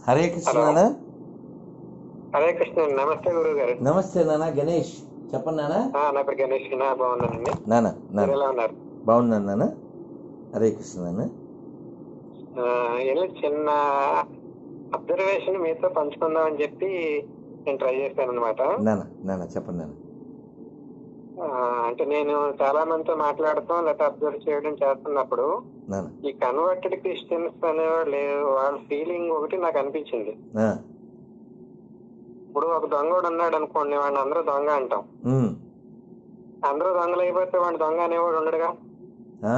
హరే కృష్ణ నాన్న హరే కృష్ణ నమస్తే గురువు గారు నమస్తే నాన్న గణేష్ చెప్పండి నాన్న ఆ, నా పేరు గణేష్ నా బాగున్నానండి నాన్న మీరు నాన్న ఎలా ఉన్నారు బాగున్నాను నాన్న హరే కృష్ణ నాన్న ఆ, ఏదో చిన్న అబ్జర్వేషన్ మీతో పంచుకుందాం అని చెప్పి నేను ట్రై చేశాను అనమాట నాన్న నాన్న చెప్పండి నాన్న అంటే నేను చాలా మందితో మాట్లాడటం లేకపోతే అబ్జర్వ్ చేయడం చేస్తున్నప్పుడు నాన్న ఈ కన్వర్టెడ్ క్రిస్టియన్స్ అనేవాళ్ళు వాళ్ళ ఫీలింగ్ ఒకటి నాకు అనిపించింది ఆ, ఇప్పుడు ఒక దొంగోడు ఉన్నాడు అనుకోండి వాడిని అందరూ దొంగ అంటాం ఉమ్. అందరూ దొంగలు అయిపోతే వాడు దొంగ అనేవాడు ఉండడుగా ఆ?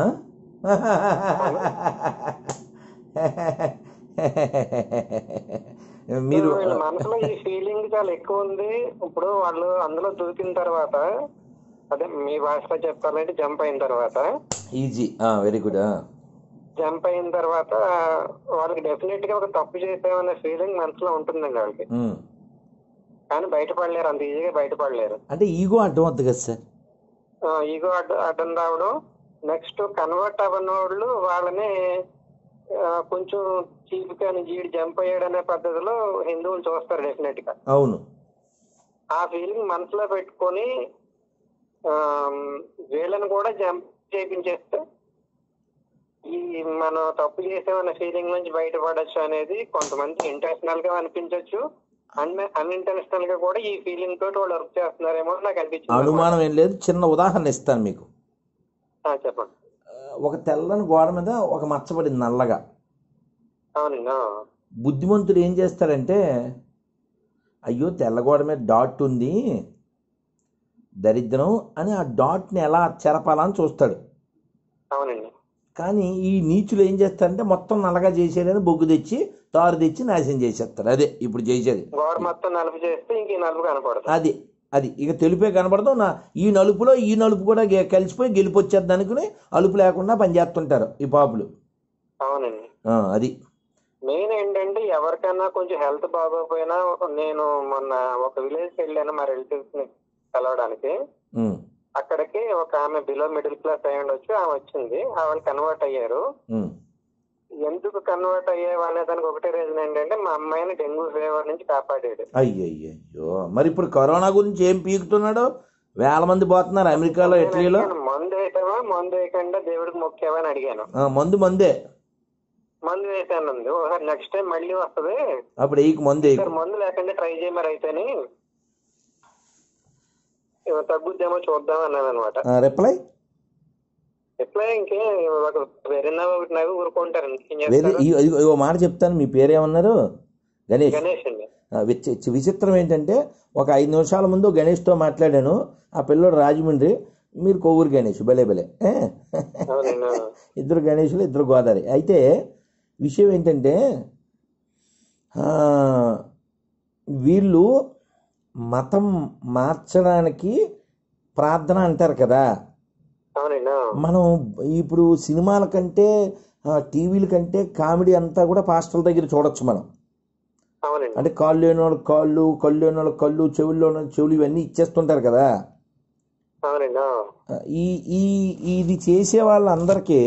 మీరు వీళ్ళ మనసులో ఈ ఫీలింగ్ చాలా ఎక్కువ ఉంది ఇప్పుడు వాళ్ళు అందులో దూకిన తర్వాత అదే మీ భాషలో చెప్పాలంటే జంప్ అయిన తర్వాత ఈజీ వెరీ గుడ్ జంప్ అయిన తర్వాత వాళ్ళకి డెఫినెట్ గా ఒక తప్పు చేసామనే ఫీలింగ్ మనసులో ఉంటుందండి వాళ్ళకి కానీ బయటపడలేరు అంత ఈజీగా బయటపడలేరు అంటే ఈగో అడ్డం వద్దు కదా సార్ ఈగో అడ్డ అడ్డం రావడం నెక్స్ట్ కన్వర్ట్ అవ్వని వాళ్ళు వాళ్ళని ఆ, కొంచెం చీప్ కానీ జీడి జంప్ అయ్యాడు అనే పద్ధతిలో హిందువులు చూస్తారు డెఫినెట్ గా అవును ఆ ఫీలింగ్ మనసులో పెట్టుకొని ఆమ్, వీళ్ళని కూడా జంప్ చేయించేస్తే ఈ మనం తప్పు చేసామన్న ఫీలింగ్ నుంచి బయటపడచ్చు అనేది కొంతమంది ఇంటెన్షనల్ గా అనిపించవచ్చు అన్ అన్ఇంటెన్షనల్ గా కూడా ఈ ఫీలింగ్ తోటి వాళ్ళు వర్క్ చేస్తున్నారేమో అని నాకు అనిపించింది అనుమానం ఏం లేదు చిన్న ఉదాహరణ ఇస్తాను మీకు ఆ, చెప్పండి ఆ, ఒక తెల్లని గోడ మీద ఒక మచ్చబడింది నల్లగా అవునండి ఆ. బుద్ధిమంతుడు ఏం చేస్తాడంటే అయ్యో తెల్లగోడ మీద డాట్ ఉంది దరిద్రం అని ఆ డాట్ని ఎలా చెరపాలని చూస్తాడు అవునండి కానీ ఈ నీచులు ఏం చేస్తారంటే మొత్తం నల్లగా చేసేయడని బొగ్గు తెచ్చి తారు తెచ్చి నాశనం చేసేస్తారు అదే ఇప్పుడు చేసేది గోడ మొత్తం నలుపు చేస్తే ఇంక ఈ నలుపు కనపడదు అది అది ఇక తెలుపే కనబడదు నా ఈ నలుపులో ఈ నలుపు కూడా గె- కలిసిపోయి గెలిపొచ్చేద్ది అనుకుని అలుపు లేకుండా పనిచేస్తుంటారు ఈ పాపులు అవునండి ఆ, అది మెయిన్ ఏంటంటే ఎవరికైనా కొంచెం హెల్త్ బాగోకపోయినా నేను మొన్న ఒక విలేజ్ కి వెళ్ళాను మా రిలేటివ్స్ ని కలవడానికి ఉమ్, అక్కడికి ఒక ఆమె బిలో మిడిల్ క్లాస్ అయి ఉండొచ్చు ఆమె వచ్చింది ఆవిడ కన్వర్ట్ అయ్యారు ఉమ్. ఎందుకు కన్వర్ట్ అయ్యావు అనే దానికి ఒకటే రీజన్ ఏంటంటే మా అమ్మాయిని డెంగ్యూ ఫీవర్ నుంచి కాపాడాడు అయ్యయ్యో మరి ఇప్పుడు కరోనా గురించి ఏం పీకుతున్నాడు వేల మంది పోతున్నారు అమెరికాలో ఇటలీలో నేను మందు వేసావా మందు వేయకుండా దేవుడికి మొక్కావా అని అడిగాను ఆ, మందు మందే మందు వేసాను ఉంది ఒకసారి నెక్స్ట్ టైం మళ్ళీ వస్తుంది అప్పుడు ఎయ్యకు మందు ఎయ్యకు సార్ మందు లేకుండా ట్రై చేయమని అయితేని ఇవ తగ్గుద్దేమో చూద్దాం అన్నాను అనమాట ఆ, రిప్లై ఎట్లా ఇంకే ఒక వేరే నవ్వు ఒకటి నవ్వు ఊరుకుంటారు ఇంకేం వేరే చేస్తారు ఈ- ఇదిగో- ఇదిగో మాట చెప్తాను మీ పేరేమన్నారు గణేష్ గణేష్ అండి ఆ, విచి- విచిత్రం ఏంటంటే ఒక ఐదు నిమిషాల ముందు గణేష్తో మాట్లాడాను ఆ పిల్లోడు రాజమండ్రి మీరు కొవ్వూరు గణేష్ భలే భలే ఏ? అవునండి ఇద్దరు గణేషులు ఇద్దరు గోదావరి అయితే విషయం ఏంటంటే ఆ, వీళ్ళు మతం మార్చడానికి ప్రార్థన అంటారు కదా అవునండి మనం ఇప్పుడు సినిమాల కంటే ఆ, టీవీల కంటే కామెడీ అంతా కూడా పాస్టర్ల దగ్గర చూడొచ్చు మనం అవునండి అంటే కాళ్ళు లేని వాళ్ళకి కాళ్ళు కళ్ళు లేని వాళ్ళకి కళ్ళు చెవుల్లో ఉన్న చెవులు ఇవన్నీ ఇచ్చేస్తుంటారు కదా అవునండి ఆ, ఈ ఈ ఇది చేసే వాళ్ళందరికీ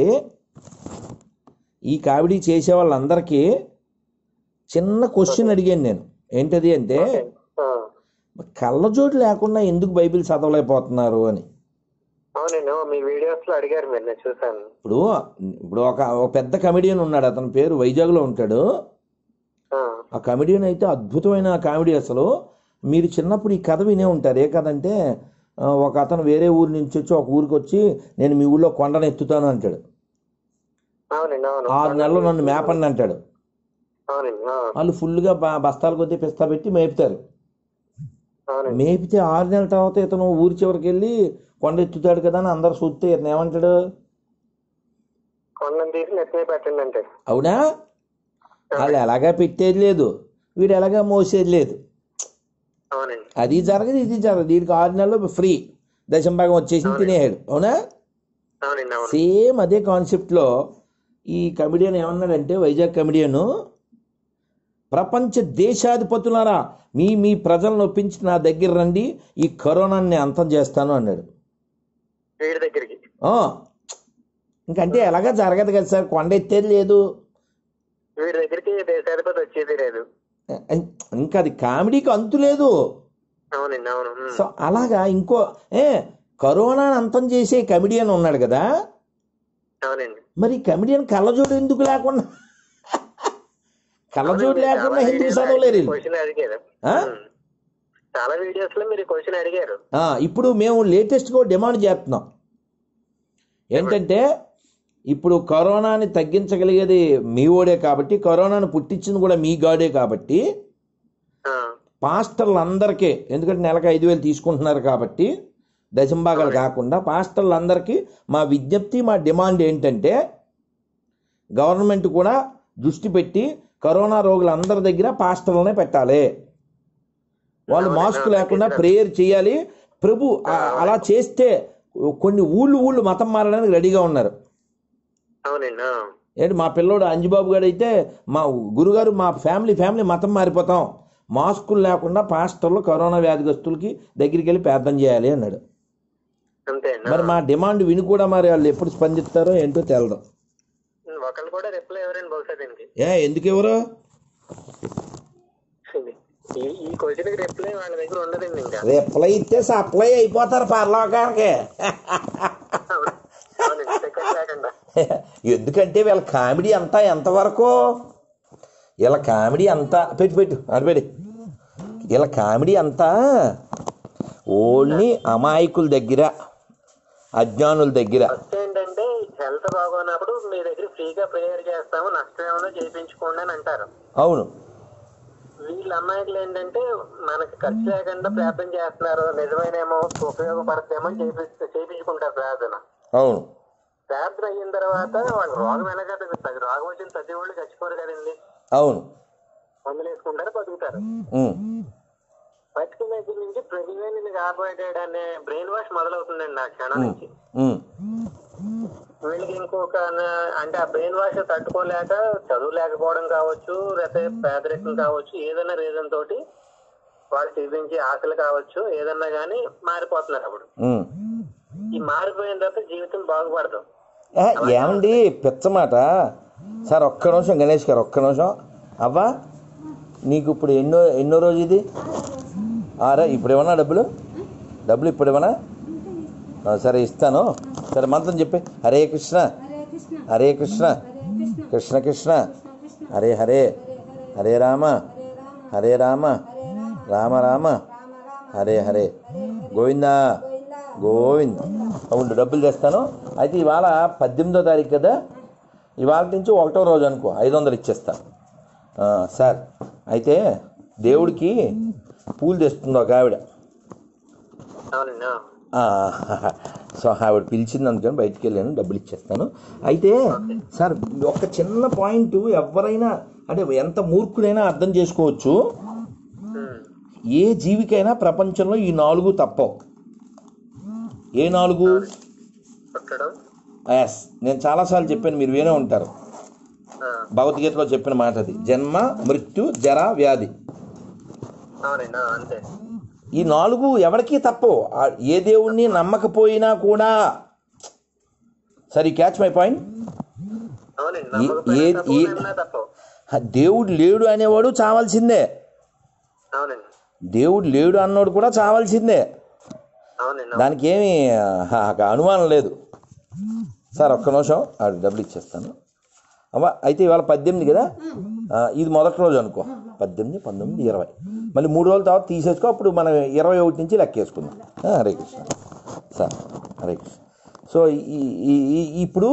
ఈ కామెడీ చేసే వాళ్ళందరికీ చిన్న క్వశ్చన్ అడిగాను నేను ఏంటది అంటే కళ్ళజోడు లేకుండా ఎందుకు బైబిల్ చదవలేకపోతున్నారు అని అవునండి మీ వీడియోస్ లో అడిగారు మీరు నేను చూసాను ఇప్పుడు ఇప్పుడు ఒక ఒక పెద్ద కమెడియన్ ఉన్నాడు అతని పేరు వైజాగ్లో ఉంటాడు ఆ, ఆ కమెడియన్ అయితే అద్భుతమైన కామెడీ అసలు మీరు చిన్నప్పుడు ఈ కథ వినే ఉంటారు ఏ కథ అంటే ఆ, ఒక అతను వేరే ఊరు నుంచి వచ్చి ఒక ఊరికి వచ్చి నేను మీ ఊళ్ళో కొండను ఎత్తుతాను అంటాడు అవునండి అవును ఆరు నెలలు నన్ను మేపండి అంటాడు అవునండి ఆ, వాళ్ళు ఫుల్గా బ- బస్తాల కొద్దీ పిస్తా పెట్టి మేపుతారు అవునండి మేపితే ఆరు నెలల తర్వాత ఇతను ఊరి చివరికి వెళ్ళి కొండ ఎత్తుతాడు కదా అని అందరు చూస్తే ఇతను ఏమంటాడు కొండను తీసి నెత్తిమే పెట్టండి అంటే అవునా వాళ్ళు ఎలాగా పెట్టేది లేదు వీడు ఎలాగా మోసేది లేదు అవునండి అది జరగదు ఇది జరగదు వీడికి ఆరు నెలలు ఫ్రీ దశంభాగం వచ్చేసి తినేయాడు అవునా అవునండి అవును సేమ్ అదే కాన్సెప్ట్లో ఈ కమెడియన్ ఏమన్నాడంటే వైజాగ్ కమెడియను ప్రపంచ దేశాధిపతులారా మీ మీ ప్రజలను ఒప్పించి నా దగ్గర రండి ఈ కరోనాని నేను అంతం చేస్తాను అన్నాడు వీడి దగ్గరికి ఆ, ఇంకంటే ఎలాగా జరగదు కదా సార్ కొండ ఎత్తేది లేదు వీడి దగ్గరికి దేశాధిపతి వచ్చి వచ్చేది లేదు ఇంకా అది కామెడీకి అంతు లేదు అవునండి అవును ఉమ్. సో అలాగా ఇంకో ఏ కరోనాను అంతం చేసే కమెడియన్ ఉన్నాడు కదా అవునండి మరి కమెడియన్ కళ్ళజోడు ఎందుకు లేకుండా కళ్ళజోడు లేకుండా హిందీ చదవలేరు వీళ్ళు. క్వశ్చన్ అడిగారు ఆ? ఉమ్. చాలా వీడియోస్ లో మీరు క్వశ్చన్ అడిగారు ఆ, ఇప్పుడు మేము లేటెస్ట్గా డిమాండ్ చేస్తున్నాం ఏంటంటే ఇప్పుడు కరోనాని తగ్గించగలిగేది మీ ఓడే కాబట్టి కరోనాను పుట్టించింది కూడా మీ గాడే కాబట్టి ఆ, పాస్టర్లు అందరికీ ఎందుకంటే నెలకు ఐదు వేలు తీసుకుంటున్నారు కాబట్టి దశంభాగాలు కాకుండా పాస్టర్లు అందరికీ మా విజ్ఞప్తి మా డిమాండ్ ఏంటంటే గవర్నమెంట్ కూడా దృష్టి పెట్టి కరోనా రోగులందరి దగ్గర పాస్టర్లనే పెట్టాలి వాళ్ళు మాస్క్ లేకుండా ప్రేయర్ చేయాలి ప్రభు ఆ- అలా చేస్తే కొన్ని ఊళ్ళు ఊళ్ళు మతం మారడానికి రెడీగా ఉన్నారు అవునండి ఆ. ఏంటి మా పిల్లోడు అంజుబాబు గారు అయితే మా గురుగారు మా ఫ్యామిలీ ఫ్యామిలీ మతం మారిపోతాం మాస్కులు లేకుండా పాస్టర్లు కరోనా వ్యాధిగ్రస్తులకి దగ్గరికి వెళ్ళి ప్రార్థన చేయాలి అన్నాడు అంతే అండి మరి మా డిమాండ్ విని కూడా మరి వాళ్ళు ఎప్పుడు స్పందిస్తారో ఏంటో తెలదు ఒకళ్ళు కూడా రిప్లై ఎవరండి బహుశా దీనికి ఏ ఎందుకు ఎవరు ఈ ఈ క్వశ్చన్ కి రిప్లై వాళ్ళ దగ్గర ఉండదండి ఇంకా రిప్లై ఇస్తే సప్లై అయిపోతారు పరలోకానికి అవునండి టికెట్ లేకుండా ఎందుకంటే వీళ్ళ కామెడీ అంతా ఎంతవరకు వీళ్ళ కామెడీ అంతా పెట్టు పెట్టు అడపెడి వీళ్ళ కామెడీ అంతా ఓన్లీ అమాయకుల దగ్గర అజ్ఞానుల దగ్గర ఫస్ట్ ఏంటంటే హెల్త్ బాగోనప్పుడు మీ దగ్గర ఫ్రీగా ప్రేయర్ చేస్తాము నష్టం ఏమైనా చేయించుకోండి అని అంటారు అవును వీళ్ళ అమ్మాయిలు ఏంటంటే మనకి ఖర్చు లేకుండా ప్రార్థన చేస్తున్నారు నిజమైనేమో ఉపయోగపడతామో అని చేపి చేయించుకుంటారు ప్రార్థన అవును ప్రార్థన అయిన తర్వాత వాళ్ళ రోగం ఎలా కదా రోగం వచ్చిన ప్రతి వాళ్ళు చచ్చిపోరు కదండి అవును మందులు వేసుకుంటారు బతుకుతారు ఉమ్, బతికిన దగ్గర నుంచి ప్రతివేణిని కార్బోహైడ్రేట్ అనే బ్రెయిన్ వాష్ మొదలవుతుందండి ఆ క్షణం నుంచి ఉమ్, వీళ్ళకి ఇంకొక న- అంటే ఆ బ్రెయిన్ వాష్ తట్టుకోలేక చదువు లేకపోవడం కావచ్చు లేకపోతే పేదరికం కావచ్చు ఏదైనా రీజన్ తోటి వాళ్ళు చూపించే ఆశలు కావచ్చు ఏదన్నా గానీ మారిపోతున్నారు అప్పుడు ఉమ్. ఈ మారిపోయిన తర్వాత జీవితం బాగుపడదు ఏ, ఏమండి పిచ్చమాట సార్ ఒక్క నిమిషం గణేష్ గారు ఒక్క నిమిషం అవ్వా నీకు ఇప్పుడు ఎన్నో ఎన్నో రోజు ఇది ఆరా ఇప్పుడు ఏమన్నా డబ్బులు డబ్బులు ఇప్పుడు ఏమన్నా ఆ, సరే ఇస్తాను సరే మంత్రం చెప్పి హరే కృష్ణ హరే కృష్ణ హరే కృష్ణ హరే కృష్ణ కృష్ణ కృష్ణ కృష్ణ హరే హరే హరే రామ హరే రామ హరే రామ హరే రామ రామ రామ రామ రామ హరే హరే గోవిందా గోవిందా గోవింద్ అవును డబ్బులు తెస్తాను అయితే ఇవాళ పద్దెనిమిదో తారీఖు కదా ఇవాళ నుంచి ఒకటో రోజు అనుకో ఐదు వందలు ఇచ్చేస్తాను ఆ, సార్ అయితే దేవుడికి పూలు తెస్తుంది ఒక ఆవిడ అవునండి ఆ. ఆ, సో ఆవిడ పిలిచింది అందుకని బయటికి వెళ్ళాను డబ్బులు ఇచ్చేస్తాను అయితే సార్ ఒక చిన్న పాయింట్ ఎవరైనా అంటే ఎంత మూర్ఖుడైనా అర్థం చేసుకోవచ్చు ఉమ్. ఏ జీవికైనా ప్రపంచంలో ఈ నాలుగు తప్పవు ఏ నాలుగు పుట్టడం ఎస్ నేను చాలాసార్లు చెప్పాను మీరు వినే ఉంటారు ఆ. భగవద్గీతలో చెప్పిన మాట అది జన్మ మృత్యు జర వ్యాధి అవునండి ఆ, అంతే ఈ నాలుగు ఎవరికీ తప్పవు ఆ ఏ దేవుణ్ణి నమ్మకపోయినా కూడా సరే క్యాచ్ మై పాయింట్ అవునండి ఏ- నమ్మకపోయినా ఏ- తప్పు, ఏ- నమ్మినా తప్పు దేవుడు లేడు అనేవాడు చావాల్సిందే అవునండి దేవుడు లేడు అన్నోడు కూడా చావాల్సిందే అవునండి దానికి ఏమీ ఆ, అనుమానం లేదు సార్ ఒక్క నిమిషం ఆడు డబ్బులు ఇచ్చేస్తాను అవ్వ అయితే ఇవాళ పద్దెనిమిది కదా ఆ, ఇది మొదటి రోజు అనుకో పద్దెనిమిది పంతొమ్మిది ఇరవై మళ్ళీ మూడు రోజుల తర్వాత తీసేసుకో అప్పుడు మనం ఇరవై ఒకటి నుంచి లెక్కేసుకుందాం ఆ, హరే కృష్ణ సార్ హరే కృష్ణ సో ఈ ఈ- ఈ- ఇప్పుడు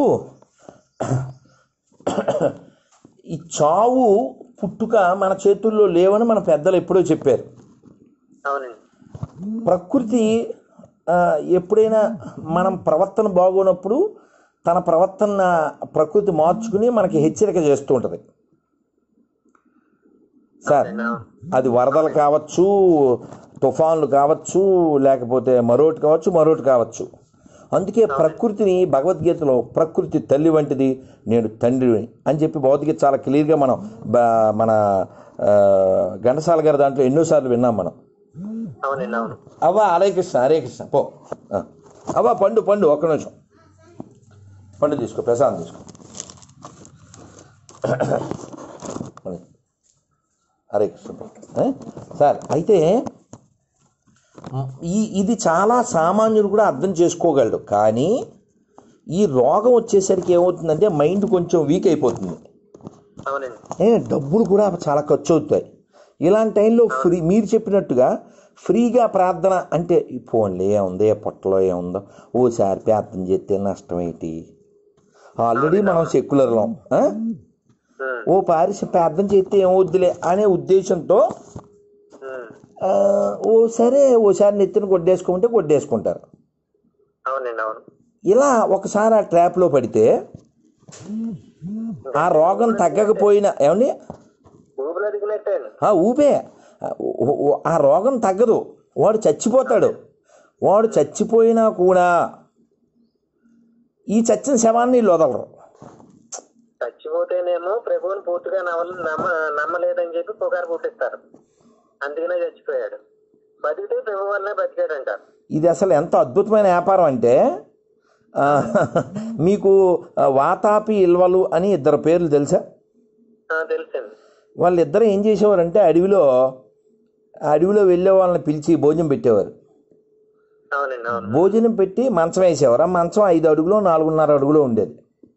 ఈ చావు పుట్టుక మన చేతుల్లో లేవని మన పెద్దలు ఎప్పుడో చెప్పారు అవునండి ప్రకృతి ఆ, ఎప్పుడైనా మనం ప్రవర్తన బాగోనప్పుడు తన ప్రవర్తన ప్రకృతి మార్చుకుని మనకి హెచ్చరిక చేస్తూ ఉంటుంది సార్ అది వరదలు కావచ్చు తుఫాన్లు కావచ్చు లేకపోతే మరోటి కావచ్చు మరోటి కావచ్చు అందుకే ప్రకృతిని భగవద్గీతలో ప్రకృతి తల్లి వంటిది నేను తండ్రిని అని చెప్పి భగవద్గీత చాలా క్లియర్గా మనం బ- మన ఆ, ఘంటసాల గారి దాంట్లో ఎన్నోసార్లు విన్నాం మనం అవునండి అవును అవ్వ హరే కృష్ణ హరే కృష్ణ పో ఆ. అవ్వ పండు పండు ఒక్క నిమిషం పండు తీసుకో ప్రసాదం తీసుకో పండు. హరే కృష్ణ ఏ? సార్ అయితే మ్, ఈ ఇది చాలా సామాన్యుడు కూడా అర్థం చేసుకోగలడు కానీ ఈ రోగం వచ్చేసరికి ఏమవుతుందంటే మైండ్ కొంచెం వీక్ అయిపోతుంది అవునండి ఏ డబ్బులు కూడా చాలా ఖర్చు అవుతాయి ఇలాంటి టైంలో ఫ్రీ మీరు చెప్పినట్టుగా ఫ్రీగా ప్రార్థన అంటే ఈ ఫోన్లో ఏముందో ఏ పొట్టలో ఏముందో ఓసారి ప్రార్థన చేస్తే నష్టం ఏంటి ఆల్రెడీ మనం సెక్యులర్లం ఆ? ఉమ్, ఓ పారిశ ప్రార్థన చేస్తే ఏమవుద్దులే అనే ఉద్దేశంతో ఉమ్, ఆ, ఓ సరే ఓసారి నెత్తిన కొట్టేసుకుంటే కొట్టేసుకుంటారు అవునండి అవును ఇలా ఒకసారి ఆ ట్రాప్లో పడితే ఆ రోగం తగ్గకపోయినా ఏమండి ఊపిరి అడిగినట్టే అండి ఆ ఊపే ఆ, ఓ- ఓ- ఆ రోగం తగ్గదు వాడు చచ్చిపోతాడు వాడు చచ్చిపోయినా కూడా ఈ చచ్చిన శవాన్ని వీళ్ళు వదలరు చచ్చిపోతేనేమో ప్రభువుని పూర్తిగా నమ్మ నమ్మ నమ్మలేదని చెప్పి పుకారు పుట్టిస్తారు అందుకనే చచ్చిపోయాడు బతికితే ప్రభు వల్లనే బతికాడంట ఇది అసలు ఎంత అద్భుతమైన వ్యాపారం అంటే ఆ, మీకు ఆ, వాతాపి ఇల్వలు అని ఇద్దరు పేర్లు తెలుసా ఆ, తెలుసండి వాళ్ళిద్దరు ఏం చేసేవారంటే అడవిలో ఆ అడవిలో వెళ్ళే వాళ్ళని పిలిచి భోజనం పెట్టేవారు అవునండి అవును భోజనం పెట్టి మంచం వేసేవారు ఆ మంచం ఐదు అడుగులో నాలుగున్నర అడుగులో ఉండేది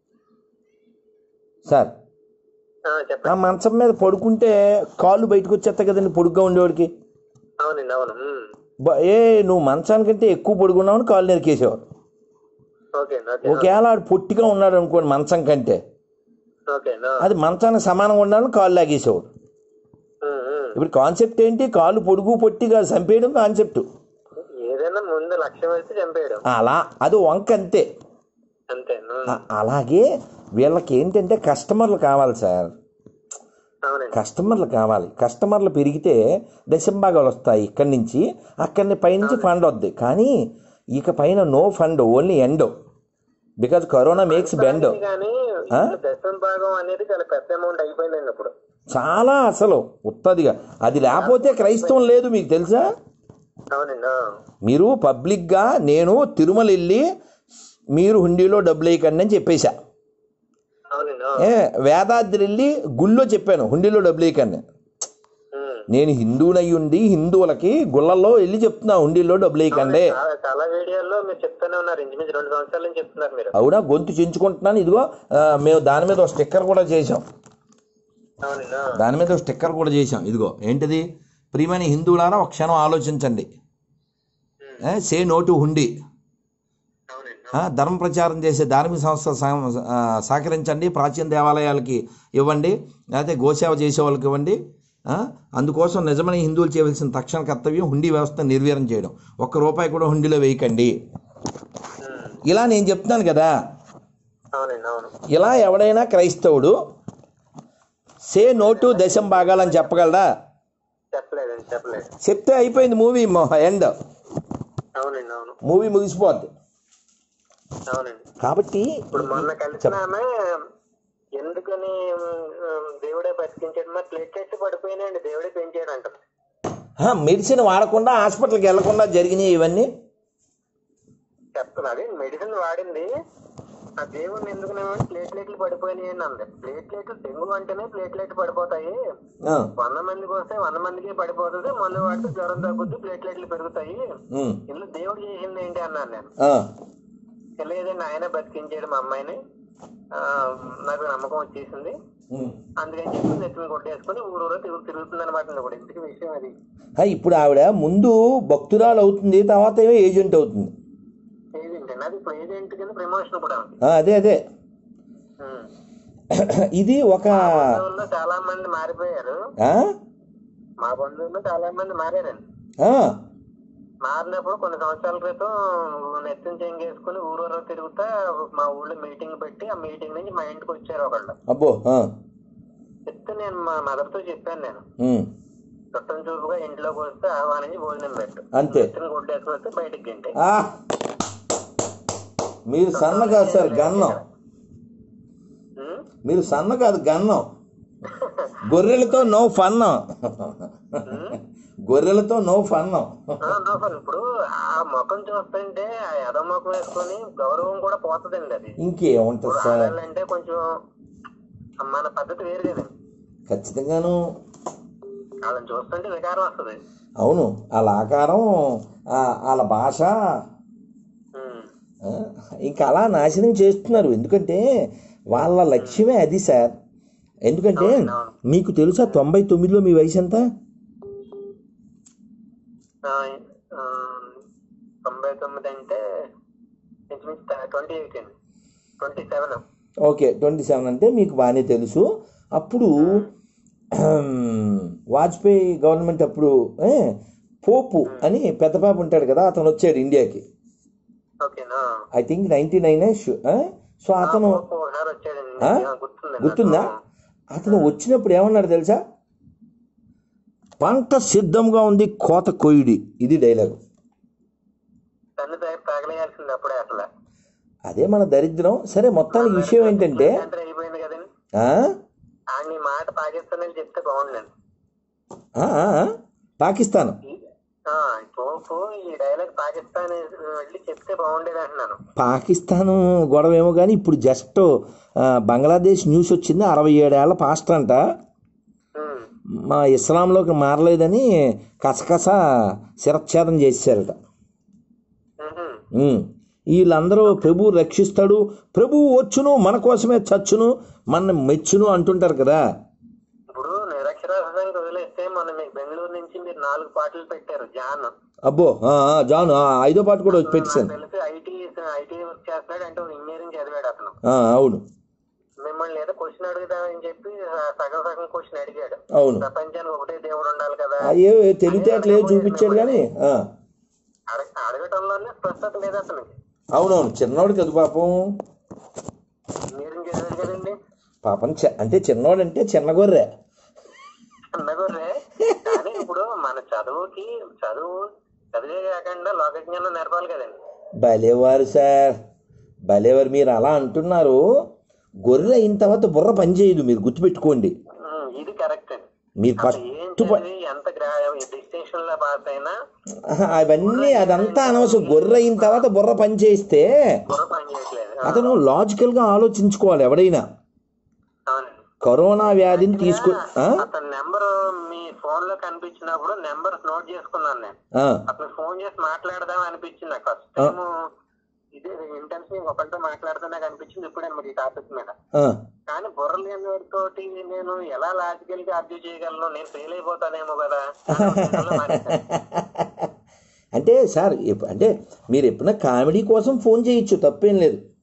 సార్ ఆ, ఆ చెప్పండి మంచం మీద పడుకుంటే కాళ్ళు బయటకు వచ్చేస్తాయి కదండి పొడుగ్గా ఉండేవాడికి అవునండి అవును ఉమ్. బ- ఏ నువ్వు మంచానికంటే ఎక్కువ పొడుగున్నావని కాళ్ళు నరికేసేవారు ఓకే అండి ఓకే ఒకవేళ ఆడు పొట్టిగా ఉన్నాడు అనుకోండి మంచం కంటే ఓకే అండి ఆ. అది మంచానికి సమానంగా ఉండాలని కాళ్ళు లాగేసేవాడు ఉమ్, ఉమ్. ఇప్పుడు కాన్సెప్ట్ ఏంటి కాళ్ళు పొడుగు పొట్టిగా చంపేయడం కాన్సెప్ట్ ఏదైనా ముందు లక్ష్యం అయితే చంపేయడం అలా అది వంక అంతే అంతే ఉమ్. అ- అలాగే వీళ్ళకి ఏంటంటే కస్టమర్లు కావాలి సార్ అవునండి కస్టమర్లు కావాలి కస్టమర్లు పెరిగితే దశంభాగాలు వస్తాయి ఇక్కడి నుంచి అక్కడి పైనుంచి ఫండ్ వద్ది కానీ ఇక పైన no fund only end because corona makes bend కానీ ఆ? దశం భాగం అనేది చాలా పెద్ద అమౌంట్ అయిపోయిందండి ఇప్పుడు చాలా అసలు ఉత్తదిగా అది లేకపోతే క్రైస్తవం లేదు మీకు తెలుసా అవునండి ఆ. మీరు పబ్లిక్గా నేను తిరుమల వెళ్ళి మీరు హుండీలో డబ్బులు వేయకండి అని చెప్పేశా అవునండి ఆ. ఏ వేదాద్రి వెళ్ళి గుళ్ళో చెప్పాను హుండీలో డబ్బులు వేయకండి ఉమ్. నేను హిందువునయ్యి ఉండి హిందువులకి గుళ్ళల్లో వెళ్ళి చెప్తున్నా హుండీలో డబ్బులు వేయకండి చాలా చాలా వీడియోల్లో మీరు చెప్తూనే ఉన్నారు ఇంచుమించు రెండు సంవత్సరాల నుంచి చెప్తున్నారు మీరు అవునా గొంతు చించుకుంటున్నాను ఇదిగో ఆ, మేము దాని మీద ఒక స్టిక్కర్ కూడా చేసాం అవునండి ఆ. దాని మీద ఒక స్టిక్కర్ కూడా చేసాం ఇదిగో ఏంటిది ప్రియమైన హిందువులారా ఒక క్షణం ఆలోచించండి సే నోటు హుండీ అవునండి ఆ, ధర్మ ప్రచారం చేసే ధార్మిక సంస్థ సహ- ఆ, సహకరించండి ప్రాచీన దేవాలయాలకి ఇవ్వండి లేకపోతే గోసేవ చేసే వాళ్ళకి ఇవ్వండి ఆ, అందుకోసం నిజమైన హిందువులు చేయవలసిన తక్షణ కర్తవ్యం హుండీ వ్యవస్థ నిర్వీర్యం చేయడం ఒక్క రూపాయి కూడా హుండీలో వేయకండి ఉమ్. ఇలా నేను చెప్తున్నాను కదా అవునండి అవును ఇలా ఎవడైనా క్రైస్తవుడు సే నోటు దశం భాగాలని చెప్పగలరా చెప్పలేదండి చెప్పలేదు చెప్తే అయిపోయింది మూవీ ఎండ్ అవునండి అవును మూవీ ముగిసిపోద్ది అవునండి కాబట్టి ఇప్పుడు మొన్న కలిసిన ఆమె ఎందుకని ఉమ్, దేవుడే బతికించాడు మరి ప్లేట్లెట్స్ పడిపోయినాయండి దేవుడే పెంచాడు అంటారు ఆ, మెడిసిన్ వాడకుండా హాస్పిటల్కి వెళ్లకుండా జరిగినాయి ఇవన్నీ చెప్తున్నది మెడిసిన్ వాడింది ఆ దేవుడిని ఎందుకు ప్లేట్లెట్లు పడిపోయినాయి అని అంది ప్లేట్లెట్లు డెంగు అంటేనే ప్లేట్లెట్ పడిపోతాయి ఆ, వంద మందికి వస్తే వంద మందికి పడిపోతుంది మందు వాడితే జ్వరం తగ్గుద్ది ప్లేట్లెట్లు పెరుగుతాయి ఉమ్, ఇందులో దేవుడు చేసింది ఏంటి అన్నాను నేను ఆ, లేదండి ఆయన బతికించాడు మా అమ్మాయిని ఆ, నాకు నమ్మకం వచ్చేసింది ఉమ్. అందుకని చెప్పి నెత్తిని కొట్టేసుకుని ఊరూరో తిరుగు తిరుగుతుంది అనమాట కూడా ఇంటికి విషయం అది ఆ, ఇప్పుడు ఆవిడ ముందు భక్తురాలు అవుతుంది తర్వాత ఏమో ఏజెంట్ అవుతుంది ఏజెంట్ అండి అది ఇప్పుడు ఏజెంట్ కింద ప్రమోషన్ కూడా ఉంది ఆ, అదే అదే ఉం. ఇది ఒక బంధువుల్లో చాలా మంది మారిపోయారు ఆ? మా బంధువుల్లో చాలా మంది మారారండి ఆ, మారినప్పుడు కొన్ని సంవత్సరాల క్రితం నెత్తిన చెంగేసుకుని ఊరూరో తిరుగుతా మా ఊళ్ళో మీటింగ్ పెట్టి ఆ మీటింగ్ నుంచి మా ఇంటికి వచ్చారు ఒకళ్ళు అబ్బో ఆ, చెప్తే నేను మా మదర్ తో చెప్పాను నేను ఉమ్, చుట్టం చూపుగా ఇంట్లోకి వస్తే ఆహ్వానించి భోజనం పెట్టు అంతే. నెత్తిన గుడ్డేసుకుని వస్తే బయటికి గింటే ఆ. మీరు సన్న కాదు సార్ గన్నం ఉం? మీరు సన్న కాదు గన్నం గొర్రెలతో నో ఫన్నం గొర్రెలతో నో ఫన్నం ఆ, నోఫర్ ఇప్పుడు ఆ ముఖం చూస్తుంటే ఆ ఎద ముఖం వేసుకొని గౌరవం కూడా పోతుందండి అది ఇంకేముంటుంది ఇప్పుడు సార్ ఆడాలంటే కొంచెం మన పద్ధతి వేరు కదండి ఖచ్చితంగాను వాళ్ళని చూస్తుంటే వికారం వస్తుంది అవును వాళ్ళ ఆకారం ఆ- వాళ్ళ భాష ఉమ్, ఆ, ఇంకా అలా నాశనం చేస్తున్నారు ఎందుకంటే వాళ్ళ లక్ష్యమే అది సార్ ఎందుకంటే మీకు తెలుసా తొంభై తొమ్మిదిలో మీ వయసు ఎంత ఆ, ఆ, తొంభై తొమ్మిది అంటే ట్వంటీ ఎయిట్ అండి twenty seven okay twenty seven అంటే మీకు బాగానే తెలుసు అప్పుడు వాజ్పేయి గవర్నమెంట్ అప్పుడు ఏ, పోపు అని పెద్ద పాప ఉంటాడు కదా అతను వచ్చాడు ఇండియాకి ఓకేనా I think ninety nine so అతను ఒకసారి వచ్చాడండి ఆ? ఆ, గుర్తుంది గుర్తుందా అతను వచ్చినప్పుడు ఏమన్నాడు తెలుసా పంట సిద్ధంగా ఉంది కోత కొయ్యుడి ఇది డైలాగ్ తను తగలేయాల్సింది అప్పుడే అసలు అదే మన దరిద్రం సరే మొత్తానికి విషయం ఏంటంటే ఎంటర్ అయిపోయింది కదండి ఆ? ఆ నీ మాట పాకిస్తాన్ అని చెప్తే బాగుండండి ఆ, ఆ, ఆ? పాకిస్తాన్ ఆ, పోపు ఈ డైలాగ్ పాకిస్తాన్ వెళ్ళి చెప్తే బాగుండేది అంటున్నాను పాకిస్తాన్ గొడవ ఏమో కానీ ఇప్పుడు జస్ట్ ఆ, బంగ్లాదేశ్ న్యూస్ వచ్చింది అరవై ఏడేళ్ల పాస్టర్ అంట ఉమ్, మా ఇస్లాంలోకి మారలేదని కసకస శిరచ్ఛేదం చేశారట ఉహుం. ఉమ్. వీళ్ళందరూ ప్రభు రక్షిస్తాడు ప్రభు వచ్చును మన కోసమే చచ్చును మన మెచ్చును అంటుంటారు కదా ఇప్పుడు నిరక్షరాస్యంగా వదిలేస్తే మొన్న మీకు బెంగళూరు నుంచి మీరు నాలుగు పాటలు పెట్టారు జాన్ అబ్బో ఆ, ఆ, జాను ఆ, ఐదో పాట కూడా వచ్చి పెట్టేశాను నాకు తెలిసి ఐటీ ఐటీ వర్క్ చేస్తున్నాడు అంటే ఇంజనీరింగ్ చదివాడు అతను ఆ, అవును మిమ్మల్ని ఏదో క్వశ్చన్ అడుగుదామని చెప్పి సగం సగం క్వశ్చన్ అడిగాడు అవును ప్రపంచానికి ఒకటే దేవుడు ఉండాలి కదా అయ్యో తెలివితేటలే చూపించాడు కానీ ఆ, అడగ అడగటంలోనే స్పష్టత లేదు అతనికి అవునవును చిన్నోడు కదా పాపం ఇంజనీరింగ్ చదివాడు కదండి పాపం చె- అంటే చిన్నోడు అంటే చిన్న గొర్రె చిన్నగొర్రె కానీ ఇప్పుడు మన చదువుకి చదువు చదివే కాకుండా లోకజ్ఞానం నేర్పాలి కదండి భలేవారు సార్ భలేవారు మీరు అలా అంటున్నారు గొర్రె అయిన తర్వాత బుర్ర పనిచేయదు మీరు గుర్తుపెట్టుకోండి ఉమ్, ఇది కరెక్ట్ అండి మీరు అసలు ఏం ఫస్ట్ ప- చదివి ఎంత డిస్టింక్షన్ లో పాస్ అయినా ఆహా, అవన్నీ అదంతా అనవసరం గొర్రె అయిన తర్వాత బుర్ర పనిచేస్తే బుర్ర పని చేయట్లేదు ఆ, అతను లాజికల్గా ఆలోచించుకోవాలి ఎవడైనా అవునండి కరోనా వ్యాధిని తీసుకు ఆ? అతని నెంబర్ మీ ఫోన్ లో కనిపించినప్పుడు నెంబర్ నోట్ చేసుకున్నాను నేను ఆ, అతను ఫోన్ చేసి మాట్లాడదాం అనిపించింది నాకు ఫస్ట్ టైం ఇదే ఇంటెన్షన్ ఒకరితో మాట్లాడితే నాకు అనిపించింది ఇప్పుడు అనమాట ఈ టాపిక్ మీద ఆ. కానీ బుర్ర లేని వాడితోటి నేను ఎలా లాజికల్ గా అర్జు చేయగలను నేను ఫెయిల్ అయిపోతానేమో కదా అని ఒక విషయంలో మానేశాను. అంటే సార్ ఎప్- అంటే మీరు ఎప్పుడైనా కామెడీ కోసం ఫోన్ చేయొచ్చు తప్పేం లేదు